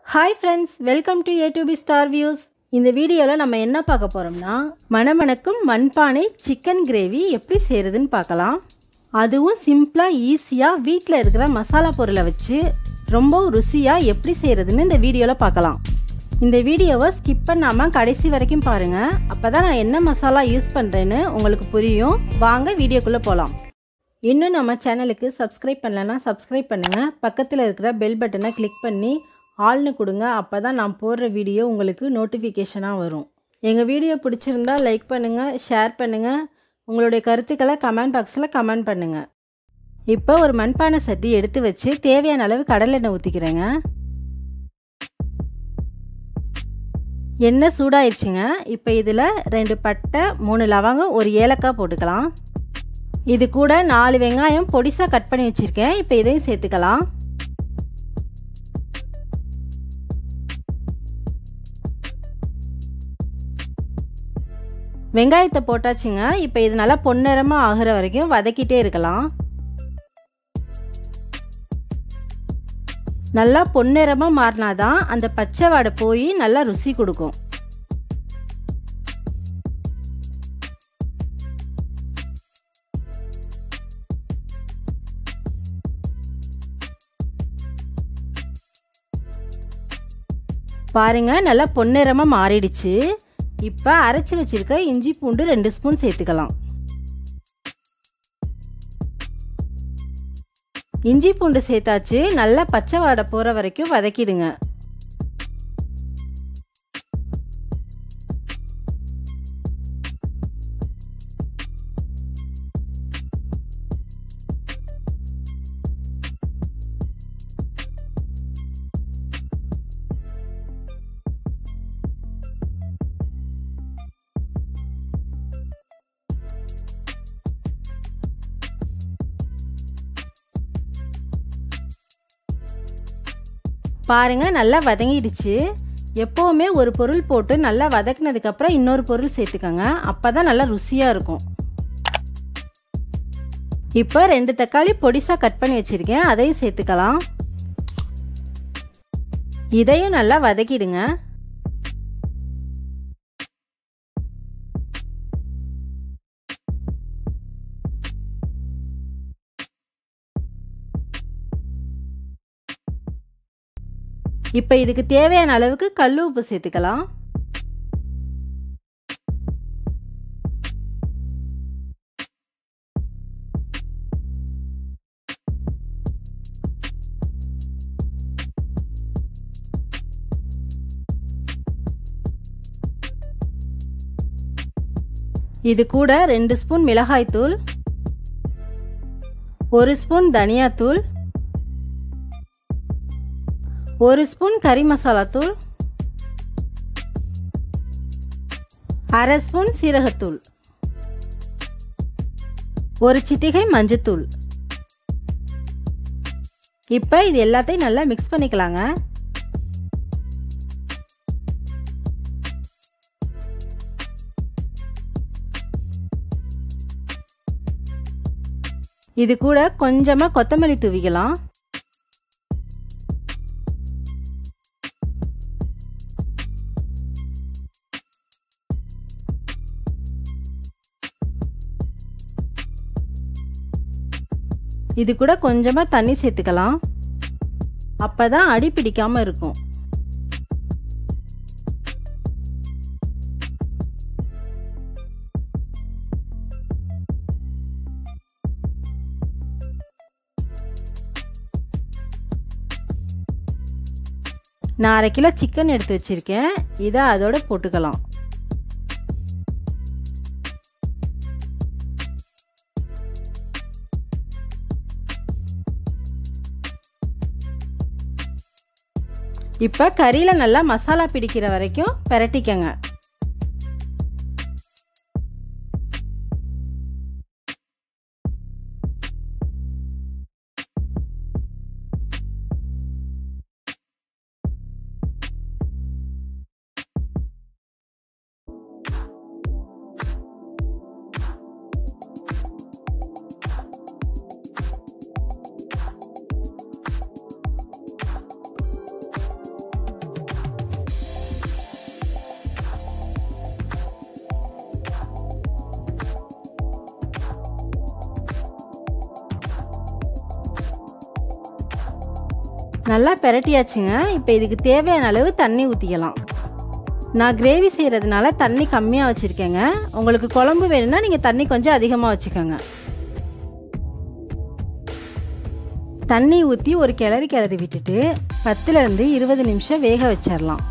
hi friends welcome to A to B star views இந்த வீடியோவில் நம்ம என்ன பார்க்க போகிறோம்னா மணமணக்கும் மண்பானை சிக்கன் கிரேவி எப்படி செய்கிறதுன்னு பார்க்கலாம் அதுவும் சிம்பிளாக ஈஸியாக வீட்டில் இருக்கிற மசாலா பொருளை வச்சு ரொம்ப ருசியாக எப்படி செய்கிறதுன்னு இந்த வீடியோவில் பார்க்கலாம் இந்த வீடியோவை ஸ்கிப் பண்ணாமல் கடைசி வரைக்கும் பாருங்கள் அப்போ தான் நான் என்ன மசாலா யூஸ் பண்ணுறேன்னு உங்களுக்கு புரியும் வாங்க வீடியோக்குள்ளே போகலாம் இன்னும் நம்ம சேனலுக்கு சப்ஸ்கிரைப் பண்ணலன்னா சப்ஸ்கிரைப் பண்ணுங்கள் பக்கத்தில் இருக்கிற பெல் பட்டனை கிளிக் பண்ணி ஆள்னு கொடுங்க அப்போ தான் நான் போடுற வீடியோ உங்களுக்கு நோட்டிஃபிகேஷனாக வரும் எங்கள் வீடியோ பிடிச்சிருந்தா லைக் பண்ணுங்கள் ஷேர் பண்ணுங்கள் உங்களுடைய கருத்துக்களை கமெண்ட் பாக்ஸில் கமெண்ட் பண்ணுங்கள் இப்போ ஒரு மண்பானை சட்டி எடுத்து வச்சு தேவையான அளவு கடலெண்ணெய் ஊற்றிக்கிறேங்க எண்ணெய் சூடாயிடுச்சுங்க இப்போ இதில் ரெண்டு பட்டை மூணு லவங்கம் ஒரு ஏலக்காய் போட்டுக்கலாம் இது கூட நாலு வெங்காயம் பொடிசாக கட் பண்ணி வச்சுருக்கேன் இப்போ இதையும் சேர்த்துக்கலாம் வெங்காயத்தை போட்டாச்சுங்க இப்போ இது நல்லா பொன்னிறமாக ஆகிற வரைக்கும் வதக்கிட்டே இருக்கலாம் நல்லா பொன்னிறமாக மாறினாதான் அந்த பச்சை வாடை போய் நல்லா ருசி கொடுக்கும் பாருங்க நல்லா பொன்னிறமாக மாறிடுச்சு இப்போ அரைச்சி வச்சிருக்க இஞ்சி பூண்டு ரெண்டு ஸ்பூன் சேர்த்துக்கலாம் இஞ்சி பூண்டு சேர்த்தாச்சு நல்லா பச்சை வாடை போகிற வரைக்கும் வதக்கிடுங்க பாருங்க நல்லா வதங்கிடுச்சு எப்போவுமே ஒரு பொருள் போட்டு நல்லா வதக்குனதுக்கப்புறம் இன்னொரு பொருள் சேர்த்துக்கோங்க அப்போ தான் நல்லா ருசியாக இருக்கும் இப்போ ரெண்டு தக்காளி பொடிசாக கட் பண்ணி வச்சுருக்கேன் அதையும் சேர்த்துக்கலாம் இதையும் நல்லா வதக்கிடுங்க இப்போ இதுக்கு தேவையான அளவுக்கு கல் உப்பு சேர்த்துக்கலாம் இது கூட ரெண்டு ஸ்பூன் மிளகாய்த்தூள் ஒரு ஸ்பூன் தனியாத்தூள் ஒரு ஸ்பூன் கறி மசாலா தூள் அரை ஸ்பூன் சீரகத்தூள் ஒரு சிட்டிகை மஞ்சத்தூள் இப்போ இது எல்லாத்தையும் நல்லா மிக்ஸ் பண்ணிக்கலாங்க இது கூட கொஞ்சமாக கொத்தமல்லி தூவிக்கலாம் இது கூட கொஞ்சமாக தண்ணி சேர்த்துக்கலாம் அப்போ தான் அடி பிடிக்காமல் இருக்கும் நான் அரை கிலோ சிக்கன் எடுத்து வச்சுருக்கேன் இதை அதோட போட்டுக்கலாம் இப்போ கறியில் நல்லா மசாலா பிடிக்கிற வரைக்கும் பெரட்டிக்கங்க நல்லா பெரட்டியாச்சுங்க இப்போ இதுக்கு தேவையான அளவு தண்ணி ஊற்றிக்கலாம் நான் கிரேவி செய்கிறதுனால தண்ணி கம்மியாக வச்சுருக்கேங்க உங்களுக்கு குழம்பு வேணும்னா நீங்கள் தண்ணி கொஞ்சம் அதிகமாக வச்சுக்கோங்க தண்ணி ஊற்றி ஒரு கிளறி கிளறி விட்டுட்டு பத்துலேருந்து இருபது நிமிஷம் வேக வச்சிடலாம்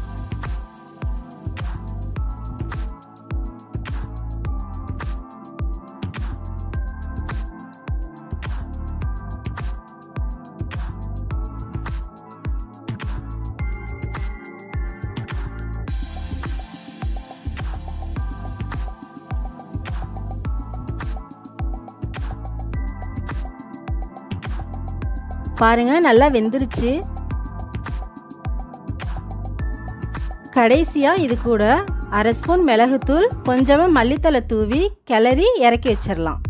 பாருங்க நல்லா வெந்துருச்சு கடைசியாக இது கூட அரை ஸ்பூன் மிளகுத்தூள் கொஞ்சமாக மல்லித்தலை தூவி கிளறி இறக்கி வச்சிடலாம்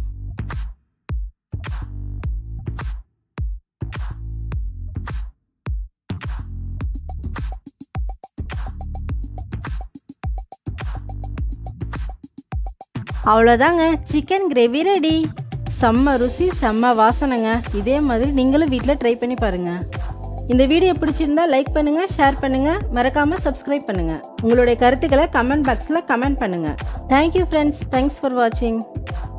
அவ்வளோதாங்க சிக்கன் கிரேவி ரெடி செம்ம ருசி செம்ம வாசனைங்க இதே மாதிரி நீங்களும் வீட்டில் ட்ரை பண்ணி பாருங்கள் இந்த வீடியோ பிடிச்சிருந்தா லைக் பண்ணுங்கள் ஷேர் பண்ணுங்கள் மறக்காமல் சப்ஸ்கிரைப் பண்ணுங்கள் உங்களுடைய கருத்துக்களை கமெண்ட் பாக்ஸில் கமெண்ட் பண்ணுங்கள் தேங்க்யூ ஃப்ரெண்ட்ஸ் தேங்க்ஸ் ஃபார் வாட்சிங்